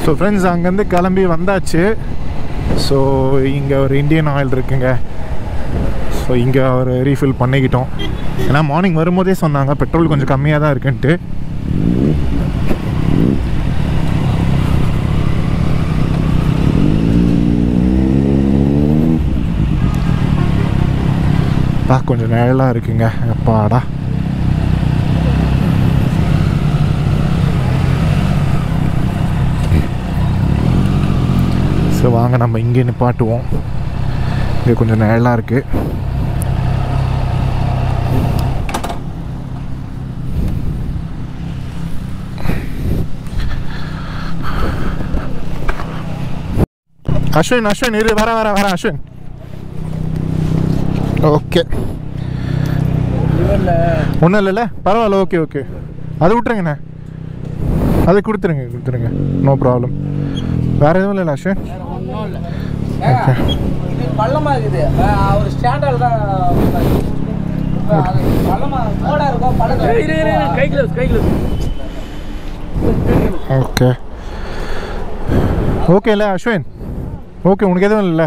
so friends அங்கேருந்து கிளம்பி வந்தாச்சு ஸோ இங்கே ஒரு இந்தியன் ஆயில் இருக்குங்க ஸோ இங்கே ஒரு ரீஃபில் பண்ணிக்கிட்டோம் ஏன்னா மார்னிங் வரும்போதே சொன்னாங்க பெட்ரோல் கொஞ்சம் கம்மியாக தான் இருக்குன்ட்டு பா கொஞ்சம் நிழலாக இருக்குங்க அப்பாடா ஸோ வாங்க நம்ம இங்கே நிப்பாட்டுவோம் இங்கே கொஞ்சம் நிழலாக இருக்குது அஸ்வின் அஸ்வின் இரு வர வர வர அஸ்வின் ஓகே ஒன்றும் இல்லைல்ல பரவாயில்ல ஓகே ஓகே அது விட்ருங்கண்ணே அது கொடுத்துருங்க கொடுத்துருங்க நோ ப்ராப்ளம் வேறு எதுவும் இல்லை அஸ்வின் ஒன்றும் இல்லை இது பள்ளமாக இருக்குது அவர் ஸ்டாண்டால் தான் அது பள்ளமாக மோடாக இருக்கும் பள்ளம் கை கிளவுஸ் கை கிளவுஸ் ஓகே ஓகே இல்லை அஸ்வின் ஓகே உனக்கு எதுவும் இல்லை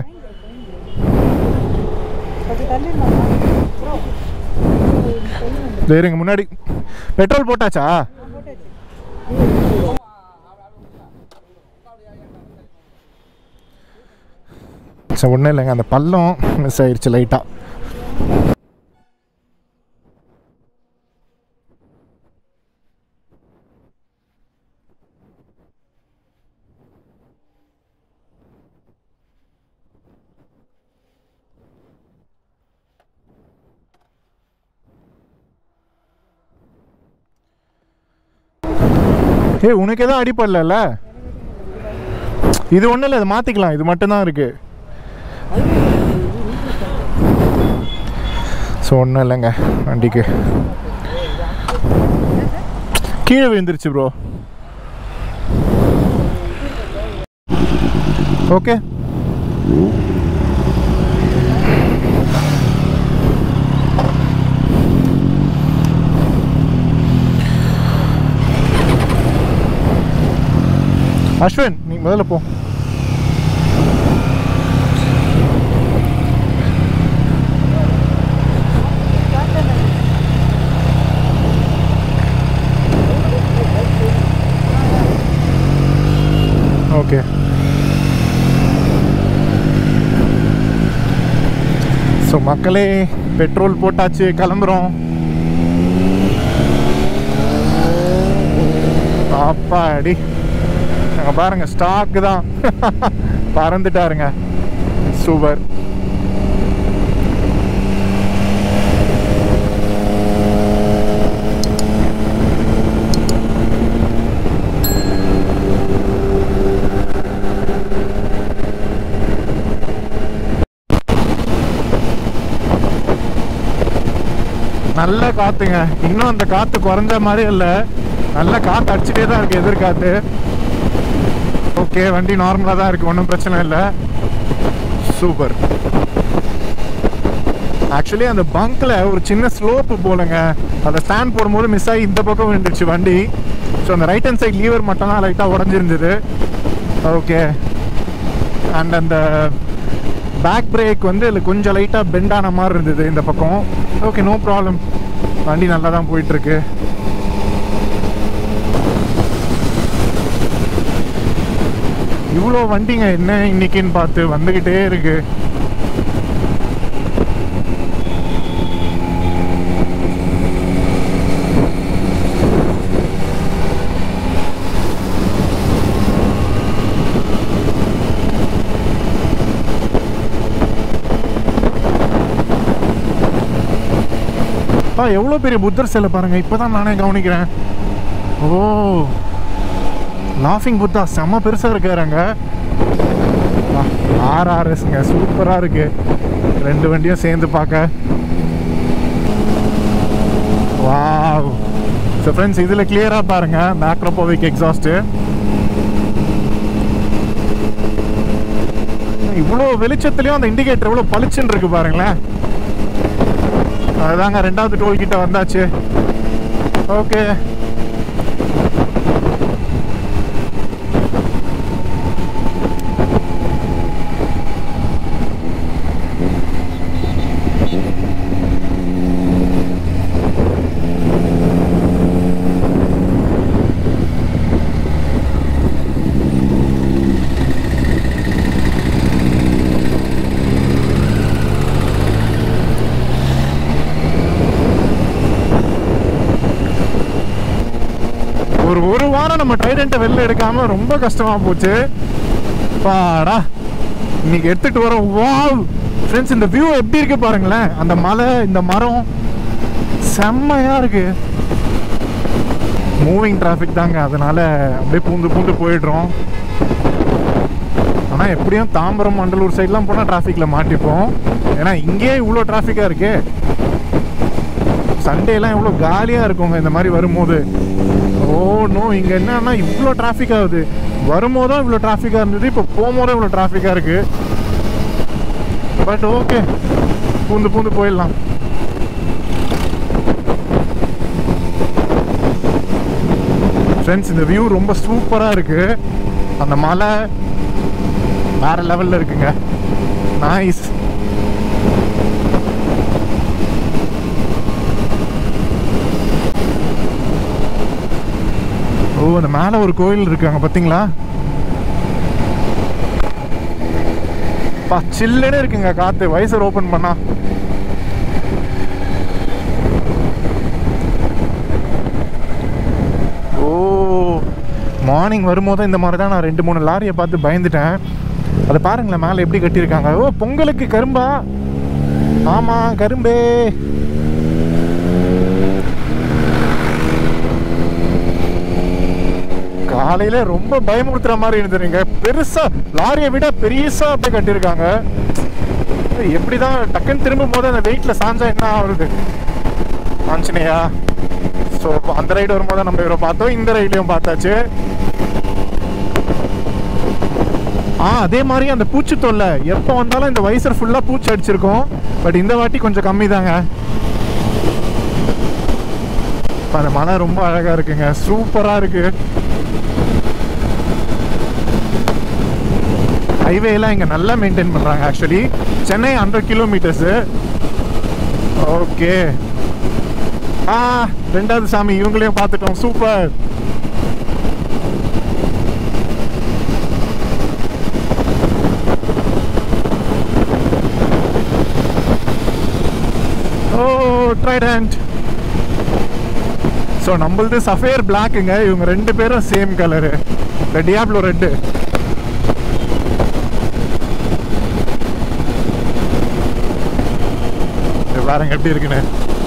இருங்க முன்னாடி பெட்ரோல் போட்டாச்சா சரி ஒன்றும் இல்லைங்க அந்த பள்ளம் மிஸ் ஆயிடுச்சு லைட்டாக ஏய் உனக்கு எதுவும் அடிப்படல இது ஒன்றும் இல்லை இது மாற்றிக்கலாம் இது மட்டும்தான் இருக்கு ஸோ ஒன்றும் இல்லைங்க வண்டிக்கு கீழே விழுந்துருச்சு ப்ரோ ஓகே அஸ்வின் நீ முதல்ல போ ஓகே ஸோ மக்களே பெட்ரோல் போட்டாச்சு கிளம்புறோம் அப்பாடி அங்கே பாருங்க ஸ்டாக்கு தான் பறந்துட்டாருங்க சூப்பர் நல்ல காத்துங்க இன்னும் அந்த காத்து குறைஞ்ச மாதிரி இல்லை நல்ல காத்து அடிச்சுட்டே தான் இருக்கு எதிர்காத்து ஓகே வண்டி நார்மலாக தான் இருக்கு ஒன்றும் பிரச்சனை இல்லை சூப்பர் ஆக்சுவலி அந்த பங்க்கில் ஒரு சின்ன ஸ்லோப்பு போலங்க அதை ஸ்டாண்ட் போடும்போது மிஸ் ஆகி இந்த பக்கம் விழுந்துருச்சு வண்டி ஸோ அந்த ரைட் ஹேண்ட் சைட் லீவர் மட்டும் தான் லைட்டாக உடஞ்சிருந்தது ஓகே அண்ட் அந்த பேக் பிரேக் வந்து இதில் கொஞ்சம் லைட்டாக பெண்ட் ஆன மாதிரி இருந்தது இந்த பக்கம் ஓகே நோ ப்ராப்ளம் வண்டி நல்லா தான் போயிட்டுருக்கு இவ்வளோ வண்டிங்க என்ன இன்னைக்குன்னு பார்த்து வந்துக்கிட்டே இருக்கு பா எவ்வளோ பெரிய புத்தர் சிலை பாருங்க இப்போதான் நானே கவனிக்கிறேன் ஓ லாஃபிங் புத்தா செம்ம பெருசாக இருக்காருங்க ஆர்ஆர்எஸ்ங்க சூப்பராக இருக்கு ரெண்டு வண்டியும் சேர்ந்து பார்க்க வாவ் ஸோ ஃப்ரெண்ட்ஸ் இதில் கிளியராக பாருங்க மேக்ரோபோவிக் எக்ஸாஸ்ட்டு இவ்வளோ வெளிச்சத்துலேயும் அந்த இண்டிகேட்டர் எவ்வளோ பளிச்சுன்னு இருக்கு பாருங்களேன் அதுதாங்க ரெண்டாவது டோல் கிட்ட வந்தாச்சு ஓகே வாரம் நம்ம ட்ரைடண்ட்டை வெளில எடுக்காம ரொம்ப கஷ்டமா போச்சு பாடா இன்னைக்கு எடுத்துட்டு வரோம் வாவ் ஃப்ரெண்ட்ஸ் இந்த வியூ எப்படி இருக்கு பாருங்களேன் அந்த மலை இந்த மரம் செம்மையா இருக்கு மூவிங் டிராஃபிக் தாங்க அதனால அப்படியே பூந்து பூந்து போயிடுறோம் ஆனால் எப்படியும் தாம்பரம் மண்டலூர் சைட்லாம் போனால் டிராஃபிக்கில் மாட்டிப்போம் ஏன்னா இங்கேயே இவ்வளோ டிராஃபிக்காக இருக்கு சண்டேலாம் எவ்வளோ காலியாக இருக்குங்க இந்த மாதிரி வரும்போது ஓ நோ இங்கே என்னன்னா இவ்வளோ டிராஃபிக் ஆகுது வரும்போதும் இவ்வளோ டிராஃபிக்காக இருந்தது இப்போ போகும்போதும் இவ்வளோ டிராஃபிக்காக இருக்கு பட் ஓகே பூந்து பூந்து போயிடலாம் ஃப்ரெண்ட்ஸ் இந்த வியூ ரொம்ப சூப்பராக இருக்கு அந்த மலை வேற லெவலில் இருக்குங்க நைஸ் ஓ அந்த மேலே ஒரு கோயில் இருக்காங்க பார்த்தீங்களா பா சில்லுன்னு இருக்குங்க காத்து வைசர் ஓபன் பண்ணா ஓ மார்னிங் வரும்போது இந்த மாதிரி தான் நான் ரெண்டு மூணு லாரியை பார்த்து பயந்துட்டேன் அதை பாருங்களேன் மேலே எப்படி கட்டியிருக்காங்க ஓ பொங்கலுக்கு கரும்பா ஆமாம் கரும்பே காலையில ரொம்ப பயமுறுத்துற மாதிரி இருந்துருங்க பெருசா லாரியை விட பெருசா அப்படியே கட்டியிருக்காங்க எப்படிதான் டக்குன்னு திரும்பும் போது அந்த வெயிட்ல சாஞ்சா என்ன ஆகுறது ஆஞ்சனையா ஸோ அந்த ரைடு வரும்போது நம்ம இவரை பார்த்தோம் இந்த ரைட்லையும் பார்த்தாச்சு ஆ அதே மாதிரி அந்த பூச்சி தொல்லை எப்போ வந்தாலும் இந்த வைசர் ஃபுல்லாக பூச்சி அடிச்சிருக்கோம் பட் இந்த வாட்டி கொஞ்சம் கம்மி தாங்க அந்த மலை ரொம்ப அழகா இருக்குங்க சூப்பரா இருக்கு ஹைவே எல்லாம் இங்க நல்லா மெயின்டைன் பண்றாங்க actually Chennai hundred kilometres okay ஆ ரெண்டாவது சாமி இவங்களையும் பார்த்துட்டோம் சூப்பர் ஓ ட்ரைடன்ட் ஸோ நம்மளது சஃபேர் பிளாக்குங்க இவங்க ரெண்டு பேரும் சேம் கலரு இந்த டியாப்ளோ ரெட்டு பாருங்க எப்படி இருக்குன்னு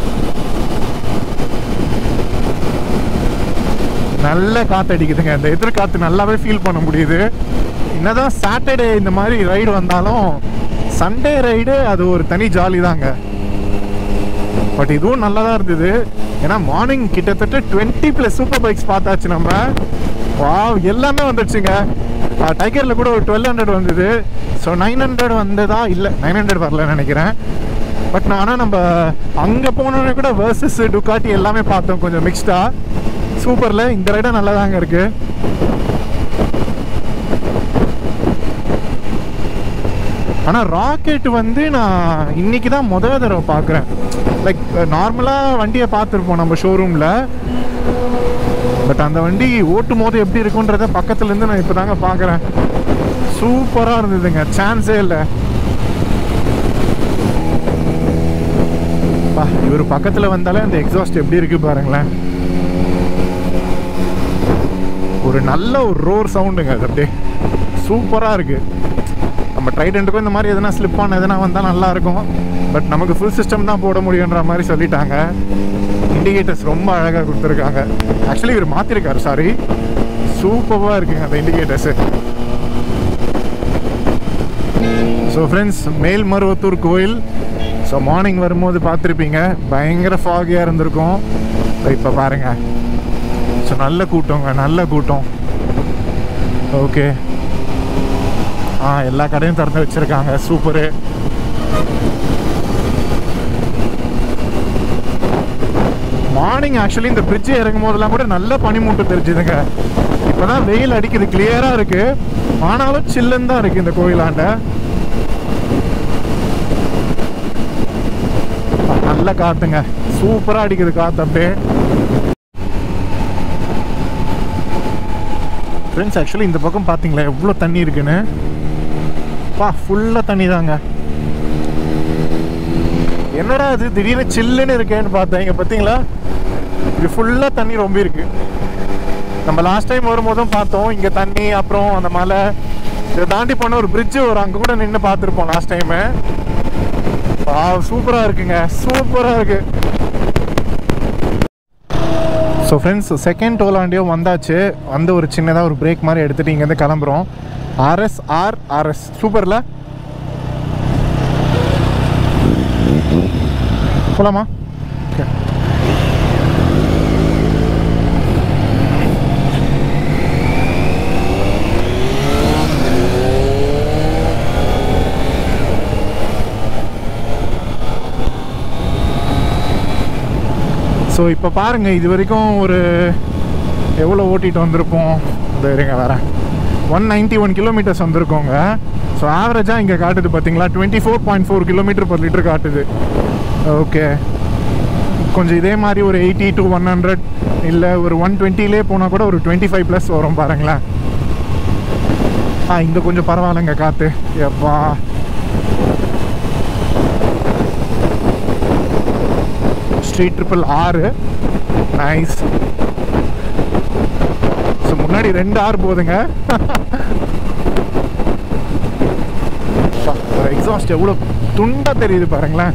நல்ல காத்து அடிக்குதுங்க இந்த எதிர்காத்து நல்லாவே ஃபீல் பண்ண முடியுது என்னதான் சாட்டர்டே இந்த மாதிரி ரைடு வந்தாலும் சண்டே ரைடு அது ஒரு தனி ஜாலி தாங்க பட் இதுவும் நல்லா தான் இருந்தது ஏன்னா மார்னிங் கிட்டத்தட்ட டுவெண்ட்டி ப்ளஸ் சூப்பர் பைக்ஸ் பார்த்தாச்சு நம்ம வாவ் எல்லாமே வந்துடுச்சுங்க டைகரில் கூட ஒரு டுவெல் ஹண்ட்ரட் வந்தது ஸோ நைன் ஹண்ட்ரட் வந்ததா இல்லை நைன் ஹண்ட்ரட் வரலன்னு நினைக்கிறேன் பட் ஆனால் நம்ம அங்கே போனோன்னே கூட வேர்சஸ் டுக்காட்டி எல்லாமே பார்த்தோம் கொஞ்சம் மிக்ஸ்டாக சூப்பரில் இந்த ரைடும் நல்லா தாங்க இருக்குது ஆனால் ராக்கெட் வந்து நான் இன்னைக்கு தான் முதல் தடவை பார்க்குறேன் லைக் நார்மலாக வண்டியை பார்த்துருப்போம் நம்ம ஷோரூமில் பட் அந்த வண்டி ஓட்டும் போது எப்படி இருக்குன்றத பக்கத்துலேருந்து நான் இப்போ தாங்க பார்க்குறேன் சூப்பராக இருந்ததுங்க சான்ஸே இல்லை பா இவர் பக்கத்தில் வந்தாலே அந்த எக்ஸாஸ்ட் எப்படி இருக்கு பாருங்களேன் ஒரு நல்ல ஒரு ரோர் சவுண்டுங்க அது அப்படியே சூப்பராக இருக்கு நம்ம ட்ரைடெண்ட்டுக்கும் இந்த மாதிரி எதனா ஸ்லிப் ஆன எதனா வந்தால் நல்லா இருக்கும் பட் நமக்கு ஃபுல் சிஸ்டம் தான் போட முடியுன்ற மாதிரி சொல்லிட்டாங்க இண்டிகேட்டர்ஸ் ரொம்ப அழகாக கொடுத்துருக்காங்க ஆக்சுவலி இவர் மாற்றிருக்காரு சாரி சூப்பராக இருக்குங்க அந்த இண்டிகேட்டர்ஸு ஸோ ஃப்ரெண்ட்ஸ் மேல்மருவத்தூர் கோயில் ஸோ மார்னிங் வரும்போது பார்த்துருப்பீங்க பயங்கர ஃபாகியாக இருந்திருக்கும் இப்போ பாருங்க ஸோ நல்ல கூட்டங்க நல்ல கூட்டம் ஓகே ஆ எல்லா கடையும் திறந்து வச்சுருக்காங்க சூப்பரு மார்னிங் ஆக்சுவலி இந்த பிரிட்ஜ் இறங்கும் போதெல்லாம் கூட நல்ல பனிமூட்டம் தெரிஞ்சுதுங்க இப்போதான் வெயில் அடிக்குது கிளியராக இருக்கு ஆனாலும் சில்லுன்னு தான் இருக்கு இந்த கோயிலாண்ட நல்ல காத்துங்க சூப்பரா அடிக்குது காத்து அப்படியே ஃப்ரெண்ட்ஸ் ஆக்சுவலி இந்த பக்கம் பார்த்தீங்களா எவ்வளோ தண்ணி இருக்குன்னு பா ஃபுல்லாக தண்ணி தாங்க என்னடா அது திடீர்னு சில்லுன்னு இருக்கேன்னு பார்த்தேன் இங்கே பார்த்தீங்களா இது ஃபுல்லாக தண்ணி ரொம்ப இருக்கு நம்ம லாஸ்ட் டைம் வரும்போதும் பார்த்தோம் இங்கே தண்ணி அப்புறம் அந்த மலை இதை தாண்டி போன ஒரு பிரிட்ஜு ஒரு அங்கே கூட நின்று பார்த்துருப்போம் லாஸ்ட் டைமு சூப்பராக இருக்குங்க சூப்பராக இருக்கு ஸோ ஃப்ரெண்ட்ஸ் செகண்ட் டோலாண்டியும் வந்தாச்சு வந்து ஒரு சின்னதாக ஒரு பிரேக் மாதிரி எடுத்துகிட்டு இங்கேருந்து கிளம்புறோம் ஆர்எஸ் ஆர் ஆர்எஸ் சூப்பரில் போலாமா ஓகே ஸோ இப்போ பாருங்கள் இது வரைக்கும் ஒரு எவ்வளோ ஓட்டிட்டு வந்திருப்போம் இந்த இருங்க வரேன் ஒன் நைன்ட்டி ஒன் கிலோமீட்டர்ஸ் வந்திருக்கோங்க ஸோ ஆவரேஜாக இங்கே காட்டுது பார்த்தீங்களா twenty four point four kilometre per litre காட்டுது ஓகே கொஞ்சம் இதே மாதிரி ஒரு எயிட்டி டு ஒன் ஹண்ட்ரட் இல்லை ஒரு ஒன் டுவெண்ட்டிலே போனால் கூட ஒரு டுவெண்ட்டி ஃபைவ் ப்ளஸ் வரும் பாருங்களேன் ஆ இங்கே கொஞ்சம் பரவாயில்லைங்க காற்று எப்பா ஸ்ட்ரீட் ட்ரிபிள் ஆறு நைஸ் ஸோ முன்னாடி ரெண்டு ஆறு போகுதுங்க எக்ஸாஸ்ட் எவ்வளோ துண்டா தெரியுது பாருங்களேன்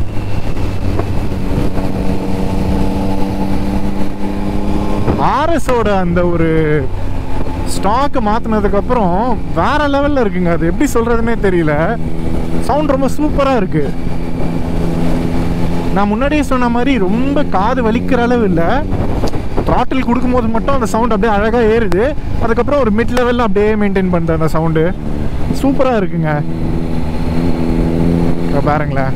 ஆர்எஸோட அந்த ஒரு ஸ்டாக்கு மாற்றினதுக்கப்புறம் வேற லெவலில் இருக்குங்க அது எப்படி சொல்கிறதுனே தெரியல சவுண்ட் ரொம்ப சூப்பராக இருக்குது நான் முன்னாடியே சொன்ன மாதிரி ரொம்ப காது வலிக்கிற அளவு இல்லை த்ராட்டில் கொடுக்கும்போது மட்டும் அந்த சவுண்ட் அப்படியே அழகாக ஏறுது அதுக்கப்புறம் ஒரு மிட் லெவலில் அப்படியே மெயின்டைன் பண்ணுற அந்த சவுண்டு சூப்பராக இருக்குங்க இங்க பாருங்களேன்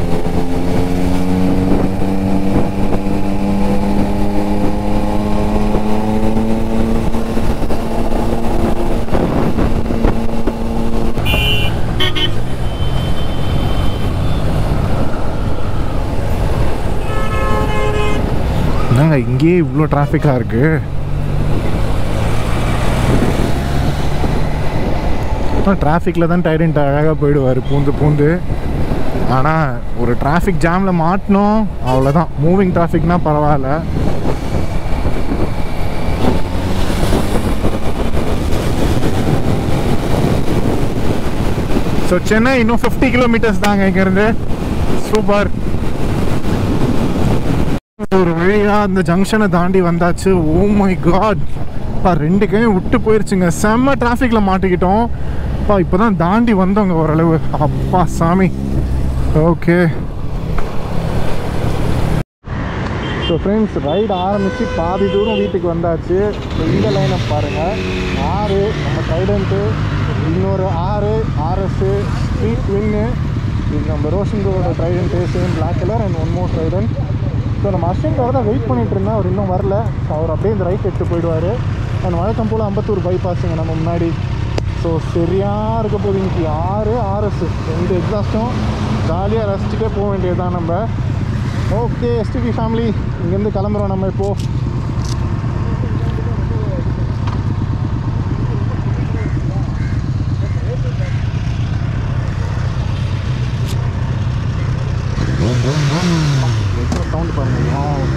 என்னங்க இங்கேயே இவ்வளோ டிராஃபிக்காக இருக்கு டிராஃபிக்கில் தான் டைரண்ட் அழகாக போயிடுவார் பூந்து பூந்து ஆனால் ஒரு டிராஃபிக் ஜாமில் மாட்டினோம் அவ்வளோதான் மூவிங் டிராஃபிக்னா பரவாயில்ல ஸோ சென்னை இன்னும் ஃபிஃப்டி கிலோமீட்டர்ஸ் தாங்க இங்கேருந்து சூப்பர் ஒரு வழியா அந்த ஜங்ஷனை தாண்டி வந்தாச்சு ஓ மை காட் பா ரெண்டு கையும் விட்டு போயிருச்சுங்க செம்ம டிராஃபிக்ல மாட்டிக்கிட்டோம் பா இப்போதான் தாண்டி வந்தோங்க ஓரளவு அப்பா சாமி ஓகே ஸோ ஃப்ரெண்ட்ஸ் ரைடு ஆரம்பித்து பாதி தூரம் வீட்டுக்கு வந்தாச்சு ஸோ இந்த லைனை பாருங்கள் ஆறு நம்ம ட்ரைடண்ட்டு இன்னொரு ஆறு ஆர்எஸ்ஸு ஸ்ட்ரீட் வின்னு இது நம்ம ரோஷன்கோட Trident same black colour and one more Trident so நம்ம அர்ஷன்காக தான் வெயிட் பண்ணிட்டு இருந்தேன் அவர் இன்னும் வரல ஸோ அவர் அப்படியே இந்த ரைட் எடுத்து போயிடுவார் அண்ட் வழக்கம் போல் அம்பத்தூர் பைபாஸுங்க நம்ம முன்னாடி ஸோ சரியாக இருக்க போகுது இன்னைக்கு ஆறு ஆர்எஸ் ரெண்டு எக்ஸாஸ்ட்டும் ஜாலியாக ரசிச்சுட்டே போக வேண்டியதுதான் நம்ம ஓகே எஸ்டிபி ஃபேமிலி இங்கேருந்து கிளம்புறோம் நம்ம இப்போது சவுண்ட் பாருங்க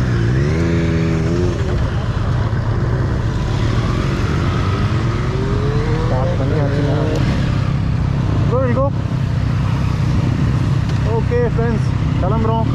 ஸ்டார்ட் பண்ணி கோ ஓகே ஃப்ரெண்ட்ஸ் கிளம்புறோம்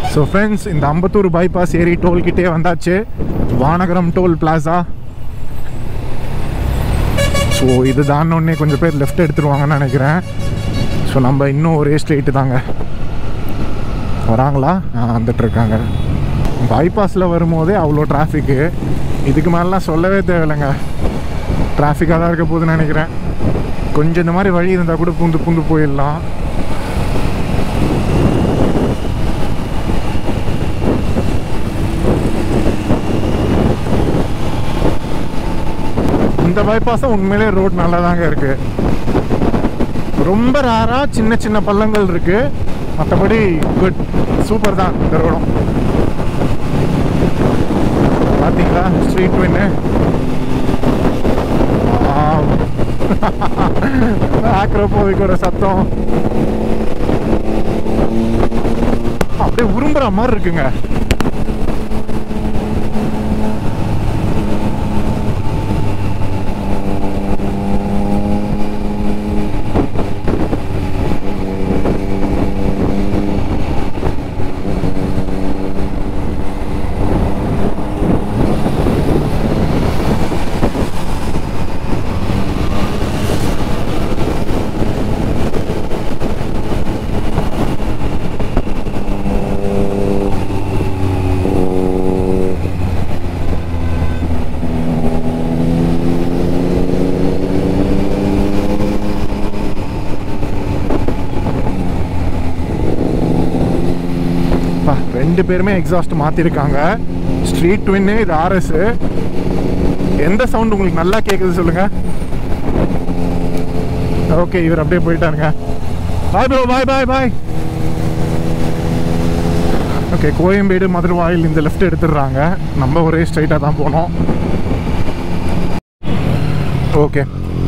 ஸோ ஃப்ரெண்ட்ஸ் இந்த அம்பத்தூர் பைபாஸ் ஏரி டோல்கிட்டே வந்தாச்சு வானகரம் டோல் பிளாசா ஸோ இது தாண்டோடனே கொஞ்சம் பேர் லெஃப்ட் எடுத்துருவாங்கன்னு நினைக்கிறேன் ஸோ நம்ம இன்னும் ஒரே ஸ்ட்ரெயிட்டு தாங்க வராங்களா ஆ வந்துட்டு இருக்காங்க பைபாஸில் வரும்போதே அவ்வளோ டிராஃபிக்கு இதுக்கு மேலாம் சொல்லவே தேவையில்லைங்க டிராஃபிக்காக தான் இருக்க போகுதுன்னு நினைக்கிறேன் கொஞ்சம் இந்த மாதிரி வழி இருந்தால் கூட பூந்து பூந்து போயிடலாம் இந்த பைபாஸும் உண்மையிலே ரோட் நல்லா தாங்க இருக்கு ரொம்ப ரேராக சின்ன சின்ன பள்ளங்கள் இருக்கு மற்றபடி குட் சூப்பர் தான் இந்த ரோடும் பார்த்தீங்களா ஸ்ட்ரீட் வின்னு ஆக்ரோபோவிக்கோட சத்தம் அப்படியே உரும்புற மாதிரி இருக்குங்க அப்பா, ரெண்டு பேருமே எக்ஸாஸ்ட் மாற்றிருக்காங்க ஸ்ட்ரீட் ட்வின்னு இது ஆர்எஸ் எந்த சவுண்ட் உங்களுக்கு நல்லா கேட்குது சொல்லுங்க ஓகே இவர் அப்படியே போயிட்டாருங்க bye bro bye bye bye okay Koyambedu Maduravoyal இந்த லெஃப்ட் எடுத்துடுறாங்க நம்ம ஒரே ஸ்ட்ரைட்டாக தான் போனோம் ஓகே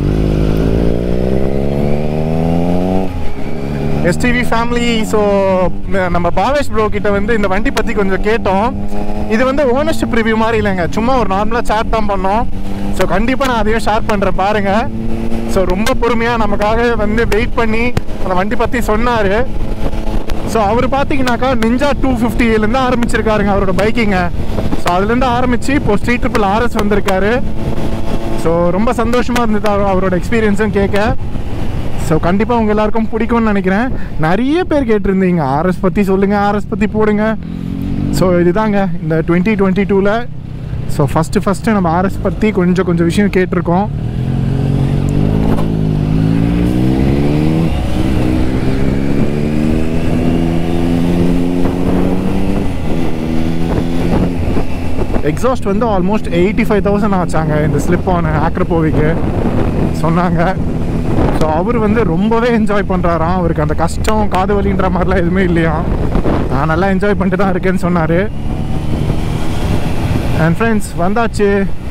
எஸ்டிவி ஃபேமிலி ஸோ நம்ம பாவேஷ் ப்ரோ கிட்ட வந்து இந்த வண்டி பற்றி கொஞ்சம் கேட்டோம் இது வந்து ஓனர்ஷிப் ரிவ்யூ மாதிரி இல்லைங்க சும்மா ஒரு நார்மலாக சேட் தான் பண்ணோம் ஸோ கண்டிப்பாக நான் அதையும் ஷேர் பண்ணுறேன் பாருங்கள் ஸோ ரொம்ப பொறுமையாக நமக்காக வந்து வெயிட் பண்ணி அந்த வண்டி பற்றி சொன்னார் ஸோ அவர் பார்த்தீங்கன்னாக்கா நிஞ்சா டூ ஃபிஃப்டிலேருந்து ஆரம்பிச்சிருக்காருங்க அவரோட பைக்கிங்க ஸோ அதுலேருந்து ஆரம்பித்து இப்போ ஸ்ட்ரீட் ட்ரிப்பிள் ஆர்எஸ் வந்திருக்காரு ஸோ ரொம்ப சந்தோஷமாக இருந்தது அவ- அவரோட எக்ஸ்பீரியன்ஸும் கேட்க ஸோ கண்டிப்பாக உங்கள் எல்லாருக்கும் பிடிக்கும்னு நினைக்கிறேன் நிறைய பேர் கேட்டிருந்தீங்க ஆர்எஸ் பற்றி சொல்லுங்கள் ஆர்எஸ் பற்றி போடுங்க ஸோ இதுதாங்க இந்த டுவெண்ட்டி டுவெண்ட்டி டூவில் ஸோ ஃபஸ்ட்டு ஃபஸ்ட்டு நம்ம ஆர்எஸ் பற்றி கொஞ்சம் கொஞ்சம் விஷயம் கேட்டிருக்கோம் எக்ஸாஸ்ட் வந்து ஆல்மோஸ்ட் எயிட்டி ஃபைவ் தௌசண்ட் ஆச்சாங்க இந்த ஸ்லிப் ஆன் ஆக்ரப்போவிக்கு சொன்னாங்க ஸோ அவர் வந்து ரொம்பவே என்ஜாய் பண்ணுறாராம் அவருக்கு அந்த கஷ்டம் காது வலின்ற மாதிரிலாம் எதுவுமே இல்லையா நான் நல்லா என்ஜாய் பண்ணிட்டு தான் இருக்கேன்னு சொன்னார் அண்ட் ஃப்ரெண்ட்ஸ் வந்தாச்சு